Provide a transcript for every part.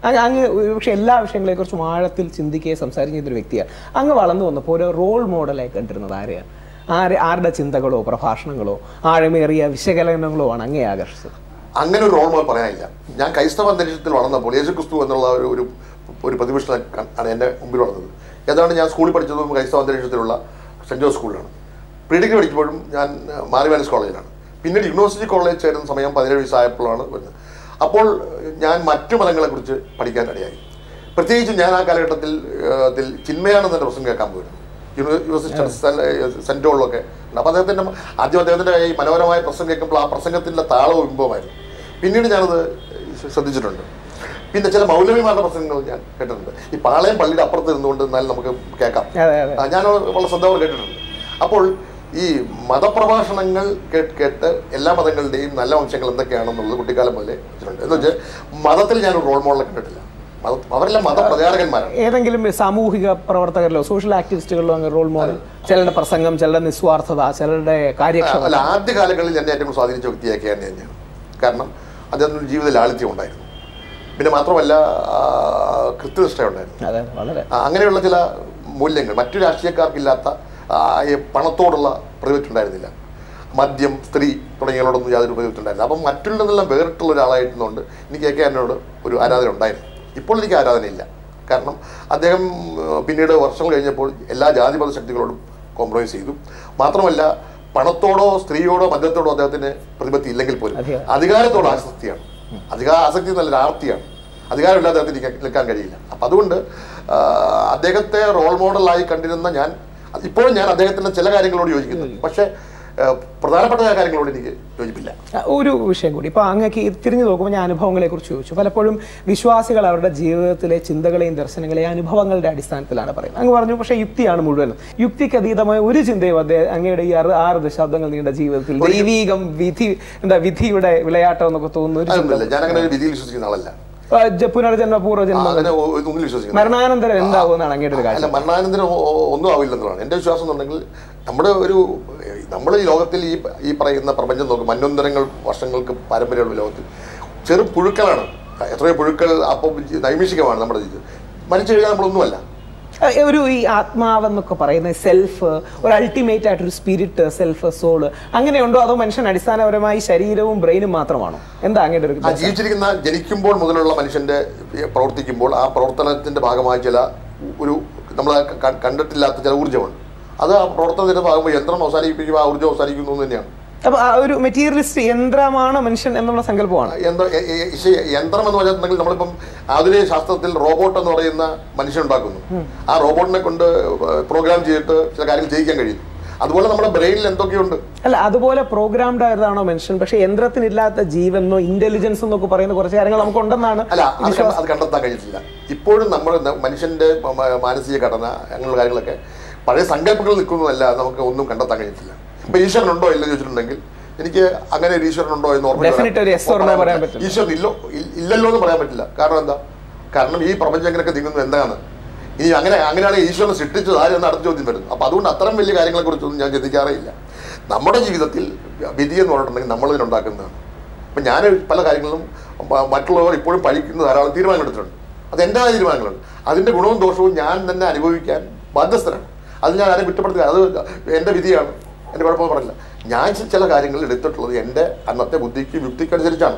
അങ്ങ് അങ്ങ് പക്ഷെ എല്ലാ വിഷയങ്ങളെക്കുറിച്ചും ആഴത്തിൽ ചിന്തിക്കുകയും സംസാരിക്കുന്ന ഒരു വ്യക്തിയാണ് അങ്ങ് വളർന്നു വന്നപ്പോൾ ഒരു റോൾ മോഡലായി കണ്ടിരുന്നത് ആരെയാണ് ആര് ആരുടെ ചിന്തകളോ പ്രഭാഷണങ്ങളോ ആഴമേറിയ വിശകലനങ്ങളോ ആണ് അങ്ങേ ആകർഷിച്ചത് അങ്ങനെ ഒരു റോൾ മോഡൽ പറയാനില്ല ഞാൻ ക്രൈസ്തവ അന്തരീക്ഷത്തിൽ വളർന്നപ്പോൾ യേശു ക്രിസ്തു എന്നുള്ള ഒരു ഒരു ഒരു പ്രതിപക്ഷ ആണ് എൻ്റെ മുമ്പിൽ വളർന്നത് ഏതാണ്ട് ഞാൻ സ്കൂളിൽ പഠിച്ചതും ക്രൈസ്തവ അന്തരീക്ഷത്തിലുള്ള സെൻറ് ജോസ് സ്കൂളിലാണ് പ്രീ ഡിഗ്രി പഠിക്കുമ്പോഴും ഞാൻ മാറിവാലൻസ് കോളേജിലാണ് പിന്നീട് യൂണിവേഴ്സിറ്റി കോളേജ് ചേരുന്ന സമയം പതിനേഴ് വയസ്സായപ്പോഴാണ് വരുന്നത് അപ്പോൾ ഞാൻ മറ്റു മതങ്ങളെക്കുറിച്ച് പഠിക്കാൻ ഇടയായി പ്രത്യേകിച്ച് ഞാൻ ആ കാലഘട്ടത്തിൽ ഏഹ്, ത്തിൽ ചിന്മയാണെന്ന് എൻ്റെ പ്രസംഗം കേൾക്കാൻ പോയിരുന്നു യൂണിവേഴ്സിറ്റി സെൻറ് ജോളിലൊക്കെ ഉണ്ട് അപ്പോൾ അദ്ദേഹത്തിൻ്റെ ആദ്യം അദ്ദേഹത്തിൻ്റെ ഈ മനോഹരമായ പ്രസംഗം കേൾക്കുമ്പോൾ ആ പ്രസംഗത്തിൻ്റെ താളവും ഇമ്പമായിരുന്നു പിന്നീട് ഞാനത് ശ്രദ്ധിച്ചിട്ടുണ്ട് പിന്നെ ചില മൗലവിമാരുടെ പ്രസംഗങ്ങൾ ഞാൻ കേട്ടിട്ടുണ്ട് ഈ പാളയം പള്ളിയുടെ അപ്പുറത്ത് ഇരുന്നുകൊണ്ട് എന്നാൽ നമുക്ക് കേൾക്കാം അതെ അതെ ആ, ഞാൻ വളരെ ശ്രദ്ധയോടെ കേട്ടിട്ടുണ്ട് അപ്പോൾ ഈ മതപ്രഭാഷണങ്ങൾ കേട്ട് കേട്ട് എല്ലാ മതങ്ങളുടെയും നല്ല അംശങ്ങൾ എന്തൊക്കെയാണെന്നുള്ളത് കുട്ടിക്കാലം മുതലേ വെച്ചിട്ടുണ്ട് എന്ന് വെച്ചാൽ മതത്തിൽ ഞാൻ റോൾ മോഡൽ കണ്ടിട്ടില്ല മത അവരെല്ലാം മതപ്രചാരകന്മാരാണ് ഏതെങ്കിലും സാമൂഹിക പ്രവർത്തകരിലോ സോഷ്യൽ ആക്ടിവിസ്റ്റുകളിലോ അങ്ങ് റോൾ മോഡൽ ചിലരുടെ പ്രസംഗം ചിലരുടെ നിസ്വാർത്ഥത ചിലരുടെ കാര്യക്ഷമത അല്ല ആദ്യ കാലങ്ങളിൽ എന്നെ ഏറ്റവും സ്വാധീനിച്ച വ്യക്തിയാക്കി തന്നെ തന്നെയാണ് കാരണം അദ്ദേഹത്തിന് ജീവിത ലാളിത്യം ഉണ്ടായിരുന്നു പിന്നെ മാത്രമല്ല ആ, കൃത്യനിഷ്ഠ ഉണ്ടായിരുന്നു അതെ വളരെ ആ, അങ്ങനെയുള്ള ചില മൂല്യങ്ങൾ മറ്റു രാഷ്ട്രീയക്കാർക്കില്ലാത്ത ആ, ഈ പണത്തോടുള്ള പ്രതിപറ്റുണ്ടായിരുന്നില്ല മദ്യം സ്ത്രീ തുടങ്ങിയവരോടൊന്നും യാതൊരു പ്രതിപറ്റുണ്ടായിരുന്നില്ല അപ്പം മറ്റുള്ളതെല്ലാം വേറിട്ടുള്ള ഒരാളായിരുന്നുകൊണ്ട് എനിക്ക് എ കെ ആറിനോട് ഒരു ആരാധന ഉണ്ടായിരുന്നു ഇപ്പോൾ എനിക്ക് ആരാധനയില്ല കാരണം അദ്ദേഹം ഏർ, പിന്നീട് വർഷങ്ങൾ കഴിഞ്ഞപ്പോൾ എല്ലാ ജാതിമത ശക്തികളോടും കോംപ്രമൈസ് ചെയ്തു മാത്രമല്ല പണത്തോടോ സ്ത്രീയോടോ മദ്യത്തോടോ അദ്ദേഹത്തിന് പ്രതിപത്തി ഇല്ലെങ്കിൽ പോലും അധികാരം. അധികാരത്തോട് ആസക്തിയാണ് അധികാര ആസക്തി നല്ലൊരു ആർത്തിയാണ് അധികാരമില്ലാതെ അദ്ദേഹത്തിന് നിൽക്കാൻ- നിൽക്കാൻ കഴിയില്ല അപ്പം അതുകൊണ്ട് ആ, അദ്ദേഹത്തെ റോൾ മോഡലായി കണ്ടിരുന്ന ഞാൻ ഇപ്പോഴും ഞാൻ അദ്ദേഹത്തിന്റെ ചില കാര്യങ്ങളോട് യോജിക്കുന്നു പക്ഷേ ആ, പ്രധാനപ്പെട്ട ചില കാര്യങ്ങളോട് എനിക്ക് യോജിപ്പില്ല ആ, ഒരു വിഷയം കൂടി ഇപ്പൊ അങ്ങക്ക് ഈ തിരിഞ്ഞു നോക്കുമ്പോൾ ഞാൻ അനുഭവങ്ങളെ കുറിച്ച് ചോദിച്ചു പലപ്പോഴും വിശ്വാസികൾ അവരുടെ ജീവിതത്തിലെ ചിന്തകളെയും ദർശനങ്ങളെയും അനുഭവങ്ങളുടെ അടിസ്ഥാനത്തിലാണ് പറയുന്നത് അങ്ങ് പറഞ്ഞു പക്ഷേ യുക്തിയാണ് മുഴുവനും യുക്തിക്ക് അതീതമായ ഒരു ചിന്തയും അദ്ദേഹം അങ്ങയുടെ ഈ ആറ് ആറ് ദശാബ്ദങ്ങൾ നീണ്ട ജീവിതത്തിൽ ദൈവീകം വിധി എന്താ വിധിയുടെ വിളയാട്ടം എന്നൊക്കെ തോന്നുന്ന ഒരു ചിന്ത അതൊന്നുമില്ല ഞാൻ അങ്ങനെ ഒരു വിധിയിൽ വിശ്വസിക്കുന്ന ആളല്ല ആ, ജ- പുനർജന്മ ആ, പൂർവ്വജന്മ അങ്ങനെ ഒ- ഒന്നിൽ വിശ്വസിക്കുന്ന മരണാനന്തരം എന്താകുമെന്നാണ് അങ്ങയുടെ ഒരു കാര്യം അല്ല മരണാനന്തരം ഒ- ഒ- ഒന്നും ആവില്ലെന്നുള്ളതാണ് എൻ്റെ വിശ്വാസം എന്നുണ്ടെങ്കിൽ നമ്മുടെ ഒരു നമ്മൾ ഈ ലോകത്തിൽ ഈ ഈ പറയുന്ന പ്രപഞ്ചം നോക്കും മന്വന്തരങ്ങൾ വർഷങ്ങൾക്ക് പാരമ്പര്യമുള്ള ലോകത്തിൽ ചെറു പുഴുക്കളാണ് എത്രയോ പുഴുക്കൾ അപ്പം നൈമിഷികമാണ് നമ്മുടെ ജീവിതം മരിച്ചു കഴിഞ്ഞാൽ നമ്മളൊന്നുമല്ല ആ, ഒരു ഈ ആത്മാവെന്നൊക്കെ പറയുന്ന സെൽഫ് ഒരു അൾട്ടിമേറ്റ് ആയിട്ടൊരു സ്പിരിറ്റ് സെൽഫ് സോള് അങ്ങനെയുണ്ടോ അതോ മനുഷ്യൻ അടിസ്ഥാനപരമായി ശരീരവും ബ്രെയിനും മാത്രമാണോ എന്താ അങ്ങയുടെ ഒരു ആ ജീവിച്ചിരിക്കുന്ന ജനിക്കുമ്പോൾ മുതലുള്ള മനുഷ്യന്റെ ഈ പ്രവർത്തിക്കുമ്പോൾ ആ പ്രവർത്തനത്തിന്റെ ഭാഗമായി ചില ഒരു നമ്മൾ ക- കണ്ടിട്ടില്ലാത്ത ചില ഊർജ്ജമുണ്ട് അത് ആ പ്രവർത്തനത്തിന്റെ ഭാഗമായി യന്ത്രം അവസാനിപ്പിക്കുമ്പോൾ ആ ഊർജ്ജം അവസാനിക്കുന്നു എന്ന് തന്നെയാണ് അപ്പൊ ആ ഒരു മെറ്റീരിയലിസ്റ്റ് യന്ത്രമാണ് മനുഷ്യൻ എന്നുള്ള സങ്കല്പമാണ് യന്ത്ര യ- യ- യ- യന്ത്രം എന്ന് പറഞ്ഞിട്ടുണ്ടെങ്കിൽ നമ്മളിപ്പം ആധുനിക ശാസ്ത്രത്തിൽ റോബോട്ട് എന്ന് പറയുന്ന മനുഷ്യൻ ഉണ്ടാക്കുന്നു ആ റോബോട്ടിനെ കൊണ്ട് പ്രോഗ്രാം ചെയ്തിട്ട് ചില കാര്യങ്ങൾ ചെയ്യിക്കാൻ കഴിയും അതുപോലെ നമ്മുടെ ബ്രെയിനിൽ എന്തൊക്കെയുണ്ട് അല്ല അതുപോലെ പ്രോഗ്രാംഡ് ആയതാണോ മനുഷ്യൻ പക്ഷെ യന്ത്രത്തിനില്ലാത്ത ജീവനോ ഇന്റലിജൻസ് എന്നൊക്കെ പറയുന്ന കുറച്ച് കാര്യങ്ങൾ നമുക്ക് ഉണ്ടെന്നാണ് അല്ല അത് കണ്ട- അത് കണ്ടെത്താൻ കഴിയത്തില്ല ഇപ്പോഴും നമ്മൾ ന- മനുഷ്യന്റെ മ- മ- മാനസിക ഘടന അങ്ങനെയുള്ള കാര്യങ്ങളൊക്കെ പഴയ സങ്കല്പങ്ങളിൽ നിൽക്കുന്നതല്ല നമുക്ക് ഒന്നും കണ്ടെത്താൻ കഴിയത്തില്ല ഇപ്പൊ ഈശ്വരൻ ഉണ്ടോ ഇല്ലെന്ന് ചോദിച്ചിട്ടുണ്ടെങ്കിൽ എനിക്ക് അങ്ങനെ ഒരു ഈശ്വരൻ ഉണ്ടോ എന്ന് ഓർമ്മ Definite ഒരു yes or no പറയാൻ പറ്റില്ല. ഈശ്വരൻ ഇല്ലോ ഇ- ഇല്ലല്ലോ എന്ന് പറയാൻ പറ്റില്ല കാരണം എന്താ കാരണം ഈ പ്രപഞ്ചം എങ്ങനെയൊക്കെ നീങ്ങുന്നത് എന്താണ് ഇനി അങ്ങനെ അങ്ങനെയാണെങ്കിൽ ഈശ്വരൻ സൃഷ്ടിച്ചത് ആരെന്ന് അടുത്ത ചോദ്യം വരുന്നു അപ്പൊ അതുകൊണ്ട് അത്തരം വലിയ കാര്യങ്ങളെ കുറിച്ചൊന്നും ഞാൻ ചിന്തിക്കാറേ ഇല്ല നമ്മുടെ ജീവിതത്തിൽ വിധി എന്ന് പറഞ്ഞിട്ടുണ്ടെങ്കിൽ നമ്മൾ ഇതിനുണ്ടാക്കുന്നതാണ് അപ്പം ഞാൻ പല കാര്യങ്ങളിലും മ- മറ്റുള്ളവർ ഇപ്പോഴും പഴിക്കുന്ന ധാരാളം തീരുമാനങ്ങൾ എടുത്തിട്ടുണ്ട് അത് എൻ്റെ തീരുമാനങ്ങളുണ്ട് അതിൻ്റെ ഗുണവും ദോഷവും ഞാൻ തന്നെ അനുഭവിക്കാൻ ബാധ്യസ്ഥനാണ് അത് ഞാൻ ആരെയും കുറ്റപ്പെടുത്തുക അത് എൻ്റെ വിധിയാണ് എൻ്റെ കുഴപ്പമൊന്നും പറഞ്ഞില്ല ഞാൻ ചി- ചില കാര്യങ്ങൾ എടുത്തിട്ടുള്ളത് എൻ്റെ അന്നത്തെ ബുദ്ധിക്കും യുക്തിക്കും അനുസരിച്ചാണ്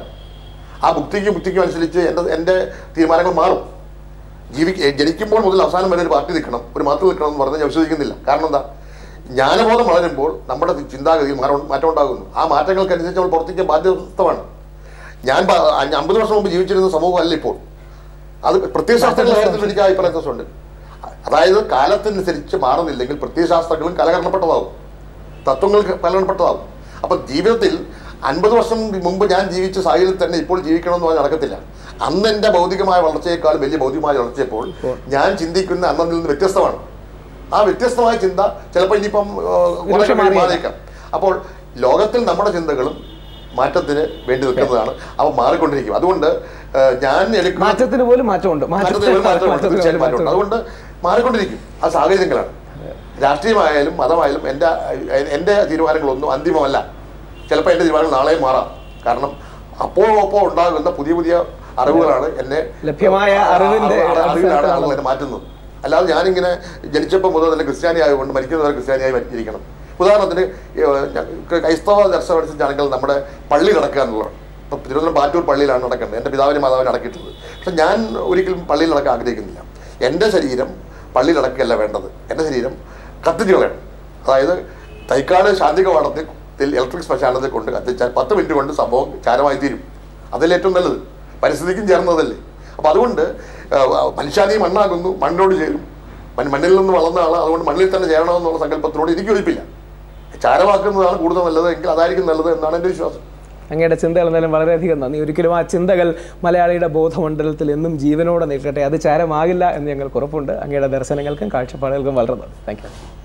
ആ ബുദ്ധിക്കും ബുദ്ധിക്കും അനുസരിച്ച് എൻ്റെ എൻ്റെ തീരുമാനങ്ങൾ മാറും ജീവി ജനിക്കുമ്പോൾ മുതൽ അവസാനം വരെ ഒരു പാർട്ടി നിൽക്കണം ഒരു മതത്തിൽ നിൽക്കണം എന്ന് പറഞ്ഞാൽ ഞാൻ വിശ്വസിക്കുന്നില്ല കാരണം എന്താ ജ്ഞാനബോധം വളരുമ്പോൾ നമ്മുടെ ചിന്താഗതിയിൽ മാറ്റം മാറ്റം ഉണ്ടാകുന്നു ആ മാറ്റങ്ങൾക്കനുസരിച്ച് നമ്മൾ പുറത്തേക്ക് ബാധ്യസ്ഥമാണ് ഞാൻ പ- അഞ്ച് അമ്പത് വർഷം മുമ്പ് ജീവിച്ചിരുന്ന സമൂഹമല്ല ഇപ്പോൾ അത് പ്രത്യയശാസ്ത്രങ്ങളുടെ കാര്യത്തിൽ എനിക്ക് അഭിപ്രായ വ്യത്യാസമുണ്ട് അതായത് കാലത്തിനനുസരിച്ച് മാറുന്നില്ലെങ്കിൽ പ്രത്യയശാസ്ത്രങ്ങളും കലകരണപ്പെട്ടതാവും തത്വങ്ങൾ കലകരണപ്പെട്ടതാവും അപ്പം ജീവിതത്തിൽ അൻപത് വർഷം മുമ്പ് ഞാൻ ജീവിച്ച സാഹചര്യത്തിൽ തന്നെ ഇപ്പോൾ ജീവിക്കണമെന്ന് പറഞ്ഞാൽ നടക്കത്തില്ല അന്ന് എൻ്റെ ഭൗതികമായ വളർച്ചയേക്കാൾ വലിയ ഭൗതികമായ വളർച്ചയപ്പോൾ ഞാൻ ചിന്തിക്കുന്ന അന്നിൽ നിന്ന് വ്യത്യസ്തമാണ് ആ വ്യത്യസ്തമായ ചിന്ത ചിലപ്പോൾ ഇനിയിപ്പം ഏഹ്, കുറെ ഒരുപക്ഷെ കഴിയുമ്പോൾ മാറിയേക്കാം. മാറിയേക്കാം അപ്പോൾ ലോകത്തിൽ നമ്മുടെ ചിന്തകളും മാറ്റത്തിന് വേണ്ടി നിൽക്കുന്നതാണ് അവ മാറിക്കൊണ്ടിരിക്കും അതുകൊണ്ട് ഏഹ്, ഞാൻ എടുക്കുന്ന മാറ്റത്തിന് പോലും മാറ്റമുണ്ട് മാറ്റത്തിന് ഒരു മാറ്റമുണ്ട്. മാറ്റത്തിന് തീർച്ചയായും പോലും മാറ്റമുണ്ട്. മാറ്റമുണ്ട്. അതുകൊണ്ട് മാറിക്കൊണ്ടിരിക്കും ആ സാഹചര്യങ്ങളാണ് രാഷ്ട്രീയമായാലും മതമായാലും എൻ്റെ എൻ്റെ തീരുമാനങ്ങളൊന്നും അന്തിമമല്ല ചിലപ്പോൾ എൻ്റെ തീരുമാനങ്ങൾ നാളെയും മാറാം കാരണം അപ്പോൾ അപ്പോൾ ഉണ്ടാകുന്ന പുതിയ പുതിയ അറിവുകളാണ് എന്നെ ലഭ്യമായ അറിവിന്റെ അറിവ് അറിവിലാണ് അടിസ്ഥാനത്തിലാണ് ആളുകൾ എന്നെ മാറ്റുന്നത് അല്ലാതെ ഞാനിങ്ങനെ ജനിച്ചപ്പോൾ മുതൽ തന്നെ ക്രിസ്ത്യാനി ആയതുകൊണ്ട് മരിക്കുന്നവരെ ക്രിസ്ത്യാനിയായി ഇരിക്കണം ഉദാഹരണത്തിന് ഏഹ്, ഞ- ക്രൈസ്തവ ദർശനം ആണെങ്കിൽ നമ്മുടെ പള്ളി നടക്കുക എന്നുള്ളതാണ് ഇപ്പം തിരുവനന്തപുരം പാറ്റൂർ പള്ളിയിലാണ് നടക്കുന്നത് എൻ്റെ പിതാവിനെ മാതാവിനെ അടക്കിയിട്ടുള്ളത് പക്ഷെ ഞാൻ ഒരിക്കലും പള്ളിയിൽ നടക്കാൻ ആഗ്രഹിക്കുന്നില്ല എൻ്റെ ശരീരം പള്ളിയിൽ അടക്കുകയല്ല വേണ്ടത് എൻ്റെ ശരീരം കത്തിച്ച് കളയണം അതായത് തൈക്കാട് ശാന്തി കവാടത്തിൽ ഇലക്ട്രിക് ശ്മശാനത്തിൽ കൊണ്ട് കത്തിച്ചാൽ പത്ത് മിനിറ്റ് കൊണ്ട് സംഭവം ചാരമായി തീരും അതല്ലേ ഏറ്റവും നല്ലത് പരിസ്ഥിതിക്കും ചേർന്നതല്ലേ അപ്പം അതുകൊണ്ട് മനുഷ്യാനി മണ്ണാകുന്നു മണ്ണിനോട് ചേരും മൺ- മണ്ണിൽ നിന്ന് വളർന്ന ആൾ അതുകൊണ്ട് മണ്ണിൽ തന്നെ ചേരണമെന്നുള്ള സങ്കല്പത്തിനോട് എനിക്ക് യോജിപ്പില്ല ചാരമാക്കുന്നതാണ് കൂടുതൽ നല്ലത് എങ്കിൽ അതായിരിക്കും നല്ലത് എന്നാണ് എൻ്റെ വിശ്വാസം അങ്ങയുടെ ചിന്തകൾ എന്തായാലും വളരെയധികം നന്ദി ഒരിക്കലും ആ ചിന്തകൾ മലയാളിയുടെ ബോധമണ്ഡലത്തിൽ എന്നും ജീവനോടെ നിൽക്കട്ടെ അത് ചാരമാകില്ല എന്ന് ഞങ്ങൾക്ക് ഉറപ്പുണ്ട് അങ്ങയുടെ ദർശനങ്ങൾക്കും കാഴ്ചപ്പാടുകൾക്കും വളരെ നന്ദി താങ്ക് യു